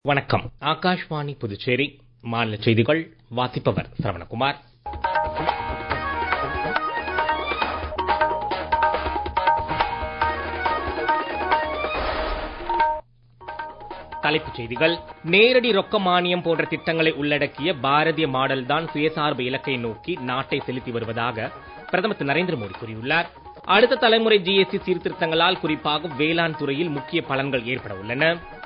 வணக்கம் ஆகாஷ்வாணி புதுச்சேரி மாநில செய்திகள் வாசிப்பவர் சரவணகுமார் தலைப்புச் செய்திகள் நேரடி ரொக்க மானியம் போன்ற திட்டங்களை உள்ளடக்கிய பாரதிய மாடல் தான் சுயசார்பு இலக்கை நோக்கி நாட்டை செலுத்தி வருவதாக பிரதமர் திரு நரேந்திர மோடி கூறியுள்ளார் அடுத்த தலைமுறை ஜிஎஸ்டி சீர்திருத்தங்களால் குறிப்பாக வேளாண் துறையில் முக்கிய பலன்கள் ஏற்பட உள்ளன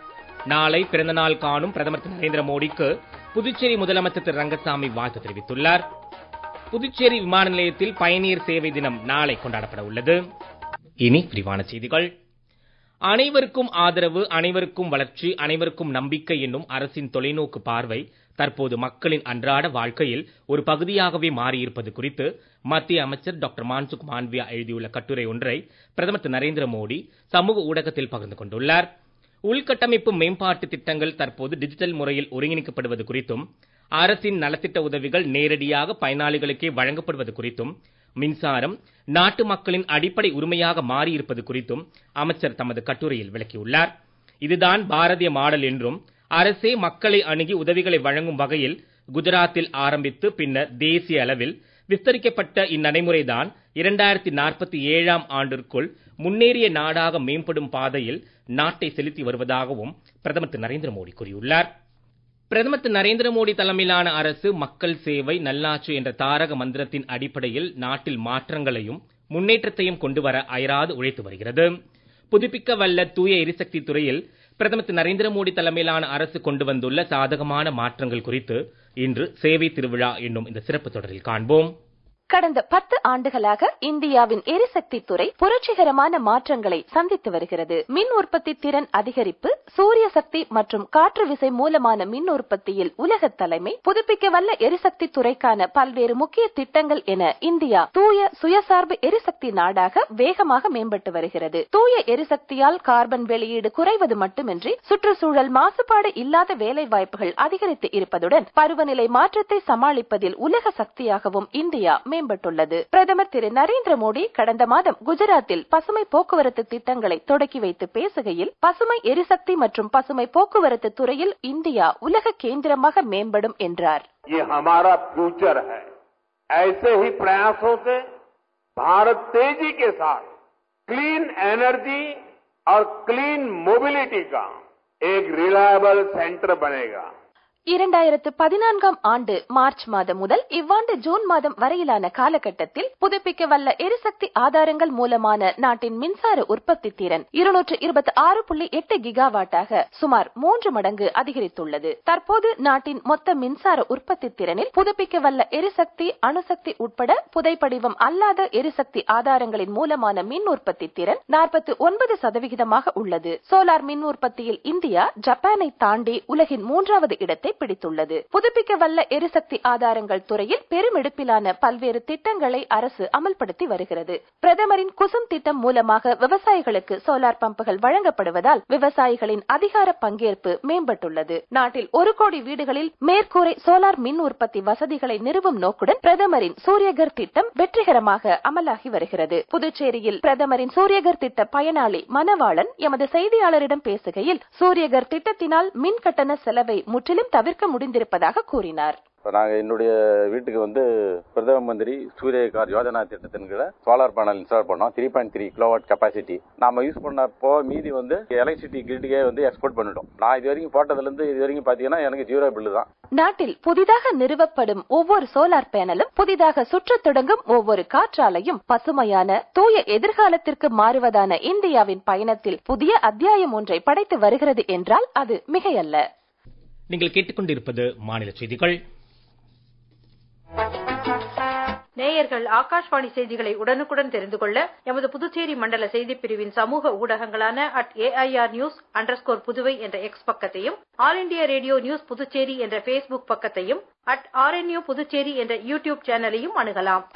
நாளை பிறந்த நாள் காணும் பிரதமர் திரு நரேந்திர மோடிக்கு புதுச்சேரி முதலமைச்சர் திரு ரங்கசாமி வாழ்த்து தெரிவித்துள்ளார் புதுச்சேரி விமான நிலையத்தில் பயணியர் சேவை தினம் நாளை கொண்டாடப்பட உள்ளது இனி விரிவான செய்திகள் அனைவருக்கும் ஆதரவு அனைவருக்கும் வளர்ச்சி அனைவருக்கும் நம்பிக்கை என்னும் அரசின் தொலைநோக்கு பார்வை தற்போது மக்களின் அன்றாட வாழ்க்கையில் ஒரு பகுதியாகவே மாறியிருப்பது குறித்து மத்திய அமைச்சர் டாக்டர் மான்சுக் மாண்வியா எழுதியுள்ள கட்டுரை ஒன்றை பிரதமர் திரு நரேந்திர மோடி சமூக ஊடகத்தில் பகிர்ந்து கொண்டுள்ளார் உள்கட்டமைப்பு மேம்பாட்டு திட்டங்கள் தற்போது டிஜிட்டல் முறையில் ஒருங்கிணைக்கப்படுவது குறித்தும் அரசின் நலத்திட்ட உதவிகள் நேரடியாக பயனாளிகளுக்கே வழங்கப்படுவது குறித்தும் மின்சாரம் நாட்டு மக்களின் அடிப்படை உரிமையாக மாறியிருப்பது குறித்தும் அமைச்சர் தமது கட்டுரையில் விளக்கியுள்ளார் இதுதான் பாரதிய மாடல் என்றும் அரசே மக்களை அணுகி உதவிகளை வழங்கும் வகையில் குஜராத்தில் ஆரம்பித்து பின்னர் தேசிய அளவில் விஸ்தரிக்கப்பட்ட இந்நடைமுறைதான் இரண்டாயிரத்தி நாற்பத்தி ஏழாம் ஆண்டிற்குள் முன்னேறிய நாடாக மேம்படும் பாதையில் நாட்டை செலுத்தி வருவதாகவும் பிரதமர் திரு நரேந்திர மோடி கூறியுள்ளார் பிரதமர் திரு நரேந்திர மோடி தலைமையிலான அரசு மக்கள் சேவை நல்லாட்சி என்ற தாரக மந்திரத்தின் அடிப்படையில் நாட்டில் மாற்றங்களையும் முன்னேற்றத்தையும் கொண்டு வர அயராது உழைத்து வருகிறது புதுப்பிக்க வல்ல தூய எரிசக்தி துறையில் பிரதமர் திரு நரேந்திர மோடி தலைமையிலான அரசு கொண்டு வந்துள்ள சாதகமான மாற்றங்கள் குறித்து இன்று சேவை திருவிழா என்னும் இந்த சிறப்பு தொடரில் காண்போம் கடந்த பத்து ஆண்டுகளாக இந்தியாவின் எரிசக்தி துறை புரட்சிகரமான மாற்றங்களை சந்தித்து வருகிறது மின் உற்பத்தி திறன் அதிகரிப்பு சூரிய சக்தி மற்றும் காற்று விசை மூலமான மின் உற்பத்தியில் உலக தலைமை புதுப்பிக்க வல்ல எரிசக்தி துறைக்கான பல்வேறு முக்கிய திட்டங்கள் என இந்தியா தூய சுயசார்பு எரிசக்தி நாடாக வேகமாக மேம்பட்டு வருகிறது தூய எரிசக்தியால் கார்பன் வெளியீடு குறைவது மட்டுமின்றி சுற்றுச்சூழல் மாசுபாடு இல்லாத வேலை வாய்ப்புகள் அதிகரித்து இருப்பதுடன் பருவநிலை மாற்றத்தை சமாளிப்பதில் உலக சக்தியாகவும் இந்தியா மேம்பட்டுள்ளது பிரதமர் திரு நரேந்திர மோடி கடந்த மாதம் குஜராத்தில் பசுமை போக்குவரத்து திட்டங்களை தொடக்கி வைத்து பேசுகையில் பசுமை எரிசக்தி மற்றும் பசுமை போக்குவரத்து துறையில் இந்தியா உலக கேந்திரமாக மேம்படும் என்றார் ये हमारा फ्यूचर है ऐसे ही प्रयासों से भारत तेजी के साथ क्लीन एनर्जी और क्लीन मोबिलिटी का एक रिलायबल सेंटर बनेगा இரண்டாயிரத்து பதினான்காம் ஆண்டு மார்ச் மாதம் முதல் இவ்வாண்டு ஜூன் மாதம் வரையிலான காலகட்டத்தில் புதுப்பிக்க வல்ல எரிசக்தி ஆதாரங்கள் மூலமான நாட்டின் மின்சார உற்பத்தி திறன் இருநூற்று இருபத்தி ஆறு புள்ளி எட்டு கிகாவாட்டாக சுமார் மூன்று மடங்கு அதிகரித்துள்ளது தற்போது நாட்டின் மொத்த மின்சார உற்பத்தி திறனில் புதுப்பிக்க வல்ல எரிசக்தி அணுசக்தி உட்பட புதைப்படிவம் அல்லாத எரிசக்தி ஆதாரங்களின் மூலமான மின் உற்பத்தி திறன் நாற்பத்தி ஒன்பது சதவிகிதமாக உள்ளது சோலார் மின் உற்பத்தியில் இந்தியா ஜப்பானை தாண்டி உலகின் மூன்றாவது இடத்தை பிடித்துள்ளது புதுப்பிக்க வல்ல எரிசக்தி ஆதாரங்கள் துறையில் பெருமெடுப்பிலான பல்வேறு திட்டங்களை அரசு அமல்படுத்தி வருகிறது பிரதமரின் குசும் திட்டம் மூலமாக விவசாயிகளுக்கு சோலார் பம்புகள் வழங்கப்படுவதால் விவசாயிகளின் அதிகார பங்கேற்பு மேம்பட்டுள்ளது நாட்டில் ஒரு கோடி வீடுகளில் மேற்கூரை சோலார் மின் உற்பத்தி வசதிகளை நிறுவும் நோக்குடன் பிரதமரின் சூரியகர் திட்டம் வெற்றிகரமாக அமலாகி வருகிறது புதுச்சேரியில் பிரதமரின் சூரியகர் திட்ட பயனாளி மணவாளன் எமது செய்தியாளரிடம் பேசுகையில் சூரியகர் திட்டத்தினால் மின் கட்டண செலவை முற்றிலும் தவிர்க்க முடிந்திருப்பதாக கூறினார் இப்போ நாங்கள் என்னுடைய வீட்டுக்கு வந்து பிரதம மந்திரி சூரியகார் யோஜனா திட்டத்தின் கீழே சோலார் பேனல் இன்ஸ்டால் பண்ணோம் three point three kilowatt capacity நாம யூஸ் பண்ணப்போ மீதி வந்து எலக்ட்ரிசிட்டி கிரிட்டுக்கே வந்து எக்ஸ்போர்ட் பண்ணிட்டோம் நான் இது வரைக்கும் போட்டதுலேருந்து இது வரைக்கும் பார்த்தீங்கன்னா எனக்கு ஜீரோ பில்லு தான் நாட்டில் புதிதாக நிறுவப்படும் ஒவ்வொரு சோலார் பேனலும் புதிதாக சுற்றத் தொடங்கும் ஒவ்வொரு காற்றாலையும் பசுமையான தூய எதிர்காலத்திற்கு மாறுவதான இந்தியாவின் பயணத்தில் புதிய அத்தியாயம் ஒன்றை படைத்து வருகிறது என்றால் அது மிகையல்ல நீங்கள் கேட்டுக்கொண்டிருப்பது மாநில செய்திகள் நேயர்கள் ஆகாஷ்வாணி செய்திகளை உடனுக்குடன் தெரிந்து கொள்ள எமது புதுச்சேரி மண்டல செய்திப் பிரிவின் சமூக ஊடகங்களான at AIR news underscore Puduvai என்ற எக்ஸ் பக்கத்தையும் all India radio news Puducherry என்ற பேஸ்புக் பக்கத்தையும் அட் ஆர்என்யூ புதுச்சேரி என்ற யூடியூப் சேனலையும் அணுகலாம்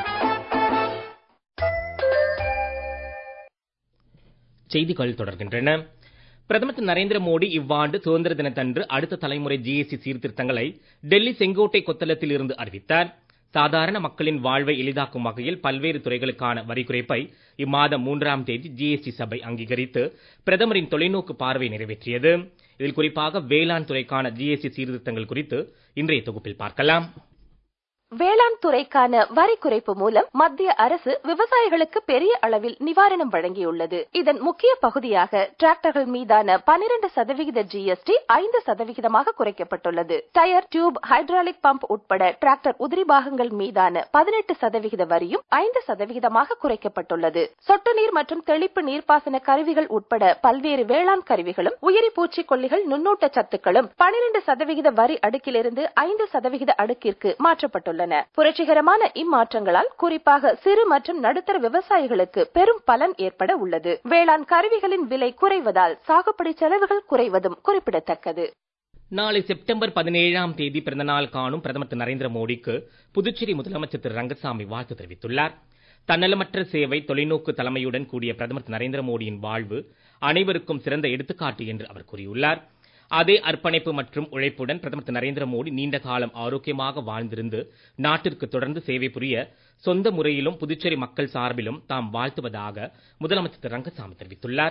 செய்திகள் தொடர்கின்றன பிரதமர் திரு நரேந்திர மோடி இவ்வாண்டு சுதந்திர தினத்தன்று அடுத்த தலைமுறை ஜிஎஸ்டி சீர்திருத்தங்களை டெல்லி செங்கோட்டை கொத்தளத்தில் இருந்து அறிவித்தார் சாதாரண மக்களின் வாழ்வை எளிதாக்கும் வகையில் பல்வேறு துறைகளுக்கான வரி குறைப்பை இம்மாதம் மூன்றாம் தேதி ஜிஎஸ்டி சபை அங்கீகரித்து பிரதமரின் தொலைநோக்கு பார்வை நிறைவேற்றியது இதில் குறிப்பாக வேளாண் துறைக்கான ஜிஎஸ்டி சீர்திருத்தங்கள் குறித்து இன்றைய தொகுப்பில் பார்க்கலாம் வேளாண் துறைக்கான வரி குறைப்பு மூலம் மத்திய அரசு விவசாயிகளுக்கு பெரிய அளவில் நிவாரணம் வழங்கியுள்ளது இதன் முக்கிய பகுதியாக டிராக்டர்கள் மீதான பனிரெண்டு சதவிகித ஜிஎஸ்டி ஐந்து சதவிகிதமாக குறைக்கப்பட்டுள்ளது டயர் டியூப் ஹைட்ராலிக் பம்ப் உட்பட டிராக்டர் உதிரி பாகங்கள் மீதான பதினெட்டு சதவிகித வரியும் ஐந்து சதவிகிதமாக குறைக்கப்பட்டுள்ளது சொட்டு நீர் மற்றும் தெளிப்பு நீர்ப்பாசன கருவிகள் உட்பட பல்வேறு வேளாண் கருவிகளும் உயிரி பூச்சிக்கொல்லிகள் நுண்ணூட்ட சத்துக்களும் பனிரெண்டு சதவிகித வரி அடுக்கிலிருந்து ஐந்து சதவிகித அடுக்கிற்கு மாற்றப்பட்டுள்ளன உள்ளன புரட்சிகரமான இம்மாற்றங்களால் குறிப்பாக சிறு மற்றும் நடுத்தர விவசாயிகளுக்கு பெரும் பலன் ஏற்பட உள்ளது வேளாண் கருவிகளின் விலை குறைவதால் சாகுபடி செலவுகள் குறைவதும் குறிப்பிடத்தக்கது நாளை செப்டம்பர் பதினேழாம் தேதி பிறந்தநாள் காணும் பிரதமர் திரு நரேந்திர மோடிக்கு புதுச்சேரி முதலமைச்சர் திரு ரங்கசாமி வாழ்த்து தெரிவித்துள்ளார் தன்னலமற்ற சேவை தொலைநோக்கு தலைமையுடன் கூடிய பிரதமர் திரு நரேந்திர மோடியின் வாழ்வு அனைவருக்கும் சிறந்த எடுத்துக்காட்டு என்று அவர் கூறியுள்ளார் அதே அர்ப்பணிப்பு மற்றும் உழைப்புடன் பிரதமர் திரு நரேந்திர மோடி நீண்ட காலம் ஆரோக்கியமாக வாழ்ந்திருந்து நாட்டிற்கு தொடர்ந்து சேவை புரிய சொந்த முறையிலும் புதுச்சேரி மக்கள் சார்பிலும் தாம் வாழ்த்துவதாக முதலமைச்சர் திரு ரங்கசாமி தெரிவித்துள்ளார்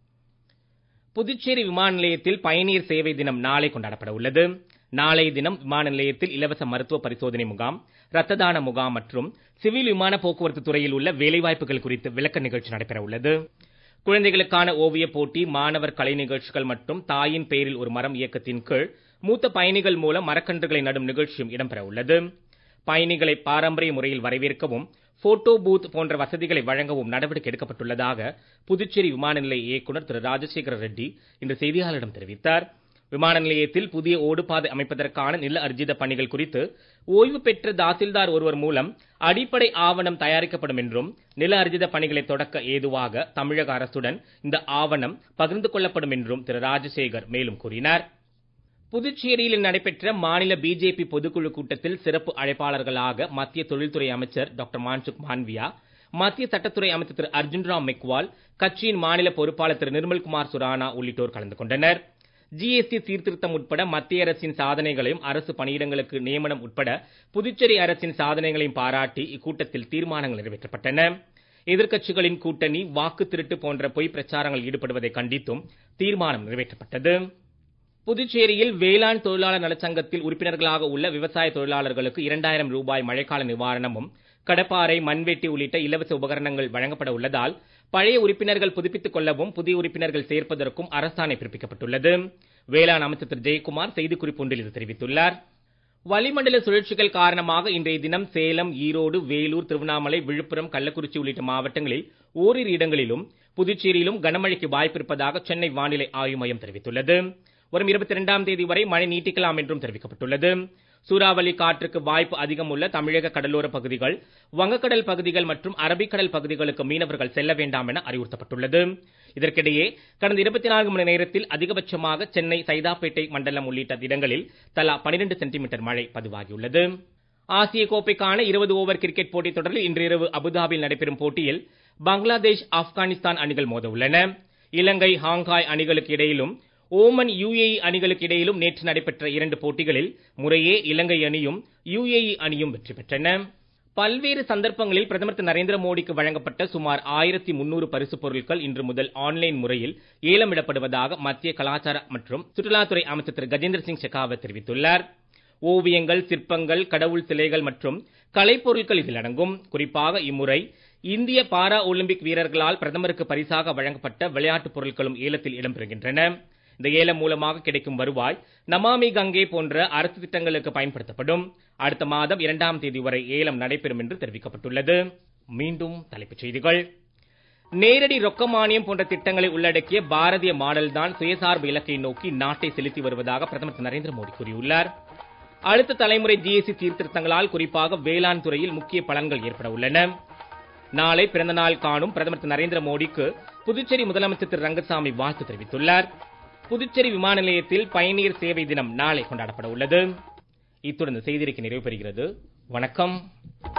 புதுச்சேரி விமான நிலையத்தில் பயணியர் சேவை தினம் நாளை கொண்டாடப்பட உள்ளது நாளைய தினம் விமான நிலையத்தில் இலவச மருத்துவ பரிசோதனை முகாம் ரத்த தான முகாம் மற்றும் சிவில் விமான போக்குவரத்து துறையில் உள்ள வேலைவாய்ப்புகள் குறித்து விளக்க நிகழ்ச்சி நடைபெற உள்ளது குழந்தைகளுக்கான ஓவியப் போட்டி மாணவர் கலை நிகழ்ச்சிகள் மற்றும் தாயின் பெயரில் ஒரு மரம் இயக்கத்தின் கீழ் மூத்த பயணிகள் மூலம் மரக்கன்றுகளை நடும் நிகழ்ச்சியும் இடம்பெற உள்ளது பயணிகளை பாரம்பரிய முறையில் வரவேற்கவும் போட்டோ பூத் போன்ற வசதிகளை வழங்கவும் நடவடிக்கை எடுக்கப்பட்டுள்ளதாக புதுச்சேரி விமான நிலைய இயக்குநர் திரு ராஜசேகர ரெட்டி இன்று செய்தியாளரிடம் தெரிவித்தார் விமான நிலையத்தில் புதிய ஓடுபாதை அமைப்பதற்கான நில அர்ஜித பணிகள் குறித்து ஓய்வு பெற்ற தாசில்தார் ஒருவர் மூலம் அடிப்படை ஆவணம் தயாரிக்கப்படும் என்றும் நில அர்ஜித பணிகளை தொடக்க ஏதுவாக தமிழக அரசுடன் இந்த ஆவணம் பகிர்ந்து கொள்ளப்படும் என்றும் திரு ராஜசேகர் மேலும் கூறினார் புதுச்சேரியில் நடைபெற்ற மாநில பிஜேபி பொதுக்குழு கூட்டத்தில் சிறப்பு அழைப்பாளர்களாக மத்திய தொழில்துறை அமைச்சர் டாக்டர் மான்சுக் மான்வியா மத்திய சட்டத்துறை அமைச்சர் திரு அர்ஜுன் ராம் மெக்வால் கட்சியின் மாநில பொறுப்பாளர் திரு நிர்மல்குமார் சுரானா உள்ளிட்டோர் கலந்து கொண்டனர் ஜிஎஸ்டி சீர்திருத்தம் உட்பட மத்திய அரசின் சாதனைகளையும் அரசு பணியிடங்களுக்கு நியமனம் உட்பட புதுச்சேரி அரசின் சாதனைகளையும் பாராட்டி இக்கூட்டத்தில் தீர்மானங்கள் நிறைவேற்றப்பட்டன எதிர்க்கட்சிகளின் கூட்டணி வாக்கு திருட்டு போன்ற பொய் பிரச்சாரங்கள் ஈடுபடுவதை கண்டித்தும் தீர்மானம் நிறைவேற்றப்பட்டது புதுச்சேரியில் வேளாண் தொழிலாளர் நலச்சங்கத்தில் உறுப்பினர்களாக உள்ள விவசாய தொழிலாளர்களுக்கு இரண்டாயிரம் ரூபாய் மழைக்கால நிவாரணமும் கடப்பாறை மண்வெட்டி உள்ளிட்ட இலவச உபகரணங்கள் வழங்கப்பட உள்ளதால் பழைய உறுப்பினர்கள் புதுப்பித்துக் கொள்ளவும் புதிய உறுப்பினர்கள் சேர்ப்பதற்கும் அரசாணை பிறப்பிக்கப்பட்டுள்ளது வேளாண் அமைச்சர் திரு ஜெயக்குமார் செய்திக்குறிப்பு ஒன்றில் இது தெரிவித்துள்ளார் வளிமண்டல சுழற்சிகள் காரணமாக இன்றைய தினம் சேலம் ஈரோடு வேலூர் திருவண்ணாமலை விழுப்புரம் கள்ளக்குறிச்சி உள்ளிட்ட மாவட்டங்களில் ஓரிரு இடங்களிலும் புதுச்சேரியிலும் கனமழைக்கு வாய்ப்பிருப்பதாக சென்னை வானிலை ஆய்வு மையம் தெரிவித்துள்ளது வரும் இருபத்தி இரண்டாம் தேதி வரை மழை நீட்டிக்கலாம் என்றும் தெரிவிக்கப்பட்டுள்ளது சூறாவளி காற்றுக்கு வாய்ப்பு அதிகம் உள்ள தமிழக கடலோர பகுதிகள் வங்கக்கடல் பகுதிகள் மற்றும் அரபிக்கடல் பகுதிகளுக்கு மீனவர்கள் செல்ல வேண்டாம் என அறிவுறுத்தப்பட்டுள்ளது இதற்கிடையே கடந்த இருபத்தி நான்கு மணி நேரத்தில் அதிகபட்சமாக சென்னை சைதாப்பேட்டை மண்டலம் உள்ளிட்ட இடங்களில் தலா பனிரெண்டு சென்டிமீட்டர் மழை பதிவாகியுள்ளது ஆசிய கோப்பைக்கான இருபது ஓவர் கிரிக்கெட் போட்டித் தொடரில் இன்றிரவு அபுதாபியில் நடைபெறும் போட்டியில் பங்களாதேஷ் ஆப்கானிஸ்தான் அணிகள் மோத உள்ளன இலங்கை ஹாங்காய் அணிகளுக்கு இடையிலும் ஓமன் யுஏஇ அணிகளுக்கு இடையிலும் நேற்று நடைபெற்ற இரண்டு போட்டிகளில் முறையே இலங்கை அணியும் யுஏஇ அணியும் வெற்றி பெற்றன பல்வேறு சந்தர்ப்பங்களில் பிரதமர் திரு நரேந்திர மோடிக்கு வழங்கப்பட்ட சுமார் ஆயிரத்தி முன்னூறு பரிசுப் பொருட்கள் இன்று முதல் ஆன்லைன் முறையில் ஏலமிடப்படுவதாக மத்திய கலாச்சார மற்றும் சுற்றுலாத்துறை அமைச்சர் திரு கஜேந்திர சிங் ஷெகாவத் தெரிவித்துள்ளார் ஓவியங்கள் சிற்பங்கள் கடவுள் சிலைகள் மற்றும் கலைப்பொருட்கள் இதில் அடங்கும் குறிப்பாக இம்முறை இந்திய பாரா ஒலிம்பிக் வீரர்களால் பிரதமருக்கு பரிசாக வழங்கப்பட்ட விளையாட்டுப் பொருட்களும் ஏலத்தில் இடம்பெறுகின்றன இந்த ஏலம் மூலமாக கிடைக்கும் வருவாய் நமாமி கங்கை போன்ற அரசு திட்டங்களுக்கு பயன்படுத்தப்படும் அடுத்த மாதம் இரண்டாம் தேதி வரை ஏலம் நடைபெறும் என்று தெரிவிக்கப்பட்டுள்ளது மீண்டும் தலைப்புச் செய்திகள் நேரடி ரொக்க மானியம் போன்ற திட்டங்களை உள்ளடக்கிய பாரதிய மாடல் தான் சுயசார்பு இலக்கை நோக்கி நாட்டை செலுத்தி வருவதாக பிரதமர் திரு நரேந்திர மோடி கூறியுள்ளார் அடுத்த தலைமுறை ஜிஎஸ்டி சீர்திருத்தங்களால் குறிப்பாக வேளாண் துறையில் முக்கிய பலன்கள் ஏற்பட உள்ளன நாளை பிறந்த நாள் காணும் பிரதமர் திரு நரேந்திர மோடிக்கு புதுச்சேரி முதலமைச்சர் திரு ரங்கசாமி வாழ்த்து தெரிவித்துள்ளார் புதுச்சேரி விமான நிலையத்தில் பயணியர் சேவை தினம் நாளை கொண்டாடப்பட உள்ளது இத்துடன் இந்த செய்தியறிக்கை நிறைவு பெறுகிறது வணக்கம்